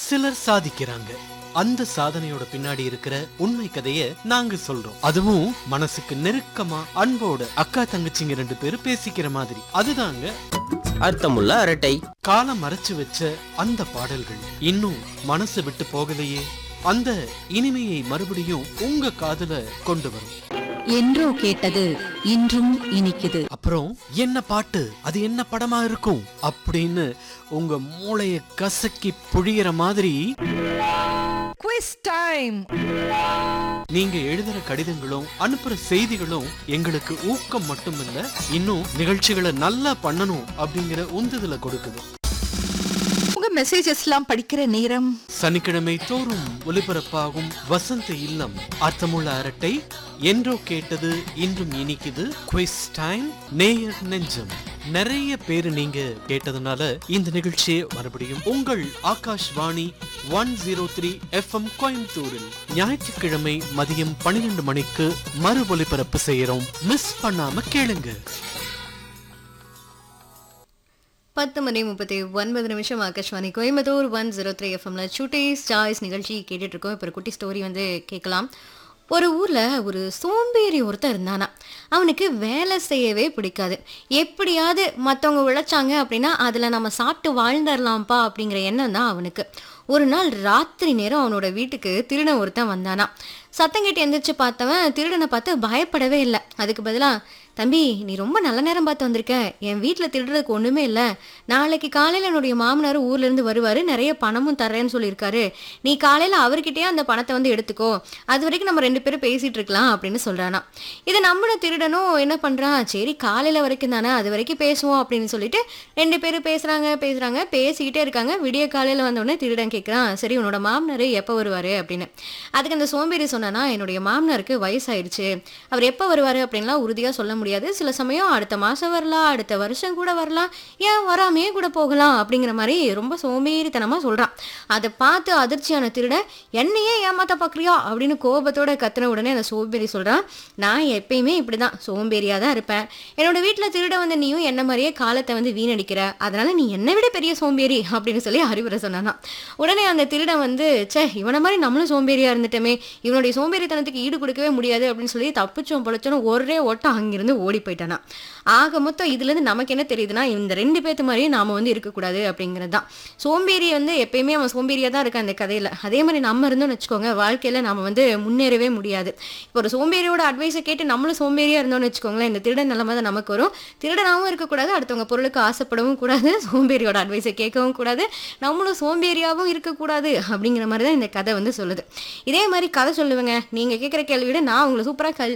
சிலர் சாதிக்கிறாங்க அந்த சாதனையோட பின்னாடி இருக்கிற உண்மை கதைய நாங்க சொல்றோம் அதுவும் மனசுக்கு நெருக்கமா அன்போட அக்கா தங்கச்சிங்க ரெண்டு பேரும் பேசிக்கிற மாதிரி அதுதாங்க அர்த்தமுள்ள அரட்டை காலம் மறைச்சு வச்ச அந்த பாடல்கள் இன்னும் மனசு விட்டு போகலையே அந்த இனிமையை மறுபடியும் உங்க காதுல கொண்டு வரும் என்றோ கேட்டது இன்றும் இனிக்குது அப்புறம் என்ன பாட்டு அது என்ன படமா இருக்கும் அப்படின்னு உங்க மூளைய கசக்கி புழியிற மாதிரி குவிஸ் டைம் நீங்க எழுதுற கடிதங்களும் அனுப்புற செய்திகளும் எங்களுக்கு ஊக்கம் மட்டுமில்ல இன்னும் நிகழ்ச்சிகளை நல்லா பண்ணணும் அப்படிங்கிற உந்துதலை கொடுக்குது உங்க மெசேஜஸ்லாம் படிக்கிற நேரம் சனிக்கிழமை தோறும் ஒலிபரப்பாகும் வசந்த இல்லம் அர்த்தமுள்ள அரட்டை என்றோ கேட்டது இன்றும் இனிக்குது குவிஸ் டைம் நேயர் நெஞ்சம் நிறைய பேரு நீங்க கேட்டதுனால இந்த நிகழ்ச்சியை மறுபடியும் உங்கள் Akashvani one zero three FM கோயம்புத்தூரில் ஞாயிற்றுக்கிழமை மதியம் பன்னிரெண்டு மணிக்கு மறு ஒலிபரப்பு செய்யறோம் மிஸ் பண்ணாம கேளுங்க பத்து மணி முப்பத்தி ஒன்பது நிமிஷம் Akashvani Coimbatore one zero three எஃப்எம்ல சுட்டீஸ் சாய்ஸ் நிகழ்ச்சி கேட்டுட்டு இருக்கோம் இப்போ ஒரு குட்டி ஸ்டோரி வந்து கேட்கலாம் ஒரு ஊர்ல ஒரு சோம்பேறி ஒருத்தன் இருந்தானா அவனுக்கு வேலை செய்யவே பிடிக்காது எப்படியாவது மற்றவங்க உழைச்சாங்க அப்படின்னா அதில் நம்ம சாப்பிட்டு வாழ்ந்துடலாம்ப்பா அப்படிங்கிற எண்ணம் தான் அவனுக்கு ஒரு நாள் ராத்திரி நேரம் அவனோட வீட்டுக்கு திருடன் ஒருத்தன் வந்தானா சத்தம் கேட்டு எந்திரிச்சு பார்த்தவன் திருடனை பார்த்து பயப்படவே இல்லை அதுக்கு பதிலாக தம்பி நீ ரொம்ப நல்ல நேரம் பார்த்து வந்திருக்க என் வீட்டில் திருடுறதுக்கு ஒன்றுமே இல்லை நாளைக்கு காலையில் என்னுடைய மாமனார் ஊர்லேருந்து வருவார் நிறைய பணமும் தரேன்னு சொல்லியிருக்காரு நீ காலையில் அவர்கிட்டயே அந்த பணத்தை வந்து எடுத்துக்கோ அது வரைக்கும் நம்ம ரெண்டு பேரும் பேசிகிட்டு இருக்கலாம் அப்படின்னு சொல்கிறானா இதை நம்பின திருடனும் என்ன பண்ணுறான் சரி காலையில் வரைக்கும் தானே அது வரைக்கும் பேசுவோம் அப்படின்னு சொல்லிட்டு ரெண்டு பேரும் பேசுகிறாங்க பேசுகிறாங்க பேசிக்கிட்டே இருக்காங்க விடிய காலையில் வந்தோடனே திருடன் கேட்குறான் சரி உன்னோட மாமனார் எப்போ வருவார் அப்படின்னு அதுக்கு அந்த சோம்பேறி சொன்னானா என்னுடைய மாமனாருக்கு வயசாயிருச்சு அவர் எப்போ வருவார் அப்படின்லாம் உறுதியாக சொல்ல முடியாது சில சமயம் அடுத்த மாதம் வரலாம் அடுத்த வருஷம் கூட வரலாம் ஏன் வராமையே கூட போகலாம் அப்படிங்கிற மாதிரி ரொம்ப சோம்பேறித்தனமாக சொல்கிறான் அதை பார்த்து அதிர்ச்சியான திருடன் என்னையே ஏமாத்த பார்க்குறியா அப்படின்னு கோபத்தோட கத்துன உடனே அந்த சோம்பேறி சொல்கிறான் நான் எப்பயுமே இப்படி தான் சோம்பேறியாக தான் இருப்பேன் என்னோட வீட்டில் திருட வந்து நீயும் என்ன மாதிரியே காலத்தை வந்து வீணடிக்கிற அதனால நீ என்னை விட பெரிய சோம்பேறி அப்படின்னு சொல்லி அறிவுரை சொன்னானா உடனே அந்த திருடன் வந்து ச்சே இவனை மாதிரி நம்மளும் சோம்பேறியா இருந்துட்டோமே இவனுடைய சோம்பேறித்தனத்துக்கு ஈடு கொடுக்கவே முடியாது அப்படின்னு சொல்லி தப்பிச்சோம் பொழைச்சோம் ஒரே ஓட்டம் அங்கிருந்து ஓடி போயிட்டானா ஆக மொத்தம் இதுலேருந்து நமக்கு என்ன தெரியுதுன்னா இந்த ரெண்டு பேத்து மாதிரியே நாம வந்து இருக்கக்கூடாது அப்படிங்கிறது தான் சோம்பேறி வந்து எப்பயுமே அவன் சோம்பேறியாக தான் இருக்கான் அந்த கதையில் அதே மாதிரி நம்ம இருந்தோம்னு வச்சுக்கோங்க வாழ்க்கையில் நம்ம வந்து முன்னேறவே முடியாது இப்போ ஒரு சோம்பேறியோட அட்வைஸை கேட்டு நம்மளும் சோம்பேறியாக இருந்தோம்னு வச்சுக்கோங்களேன் இந்த திருடன் நிலமை தான் நமக்கு வரும் திருடனாகவும் இருக்கக்கூடாது அடுத்தவங்க பொருளுக்கு ஆசைப்படவும் கூடாது சோம்பேறியோட அட்வைஸை கேட்கவும் கூடாது நம்மளும் சோம்பேறியாகவும் இருக்கக்கூடாது அப்படிங்கிற மாதிரி தான் இந்த கதை வந்து சொல்லுது இதே மாதிரி கதை சொல்லுவேங்க நீங்கள் கேட்குற கேள்வியோட நான் உங்களை சூப்பராக கல்